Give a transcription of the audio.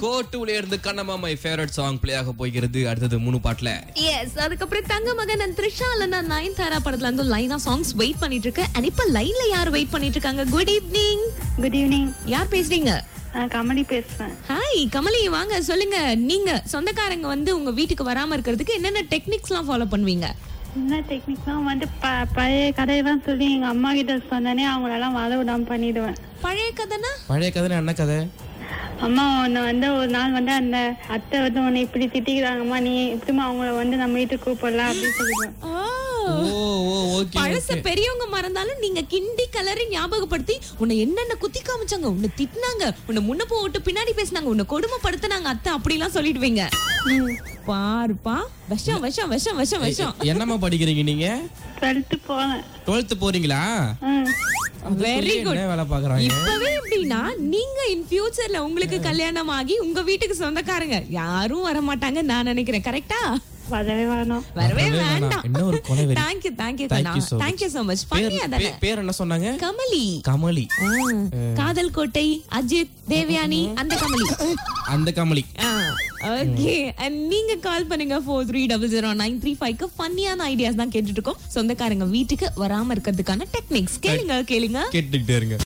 கோ டூல இருந்து Kannamma my favourite song play ஆக போகிறது அடுத்தது மூணு பாட்டுல எஸ் அதுக்கப்புறம் தங்க மகன் and த்ரிஷா இல்லைன்னா நயன் தாரா படத்துல இருந்து லைனா சாங்ஸ் வெயிட் பண்ணிட்டு இருக்கு அண்ட் இப்ப லைன்ல யார் வெயிட் பண்ணிட்டு இருக்காங்க குட் ஈவினிங் குட் ஈவினிங் யார் பேசுறீங்க நான் கமலி பேசுறேன் ஹாய் கமலி வாங்க சொல்லுங்க நீங்க சொந்தக்காரங்க வந்து உங்க வீட்டுக்கு வராம இருக்கிறதுக்கு என்னென்ன டெக்னிக்ஸ்லாம் ஃபாலோ பண்ணுவீங்க என்ன டெக்னிக்லாம் வந்து ப பழைய கதையெல்லாம் சொல்லி எங்க அம்மா கிட்ட சொன்னனே அவங்களெல்லாம் வர விடாம பண்ணிடுவேன் பழைய கதைனா பழைய கதை என்ன கதை அம்மா உன்னை வந்து ஒரு நாள் வந்து அந்த அத்தை வந்து உன்னை இப்படி திட்டிக்கிறாங்கம்மா நீ இப்படிமா அவங்கள வந்து நம்ம வீட்டுக்கு கூப்பிடலாம் அப்படின்னு சொல்லிடுவேன் ஓ ஓ ஓ ஓகே பழச பெரியவங்க மறந்தாலும் நீங்க கிண்டி கலரி ஞாபகப்படுத்தி உன்னை என்னென்ன குத்தி காமிச்சாங்க உன்னை திட்டினாங்க உன்னை முன்ன போட்டு பின்னாடி பேசினாங்க உன்னை கொடுமைப்படுத்தினாங்க அத்தை அப்படிலாம் சொல்லிடுவீங்க பாருப்பா விஷம் விஷம் விஷம் விஷம் விஷம் என்னம்மா படிக்கிறீங்க நீங்க டுவெல்த்து போனேன் 12th போறீங்களா ம் வெரி குட் என்ன வேலை பாக்குறாங்க இப்பவே எப்படின்னா நீங்க இன் ஃபியூச்சர்ல உங்களுக்கு கல்யாணம் ஆகி உங்க வீட்டுக்கு சொந்தக்காரங்க யாரும் வர மாட்டாங்க நான் நினைக்கிறேன் கரெக்டா வரவே வேணாம் வரவே வரவே வேணாம். வேண்டாம் என்ன ஒரு கொலைவெறி. Thank you thank you Thank you so much. Thank you so much பேர் பண்ணியா தானே பே- பேர் என்ன சொன்னாங்க கமலி கமலி ஆ, காதல் கோட்டை அஜித் தேவயானி அந்த கமலி அந்த கமலி ஓகே நீங்க கால் பண்ணுங்க four three double zero nine three ஃபைவ்க்கு ஃபன்னியான ஐடியாஸ் தான் கேட்டுட்டு இருக்கோம் சொந்தக்காரங்க வீட்டுக்கு வராம இருக்கிறதுக்கான டெக்னிக்ஸ் கேளுங்க கேளுங்க கேட்டுக்கிட்டே இருங்க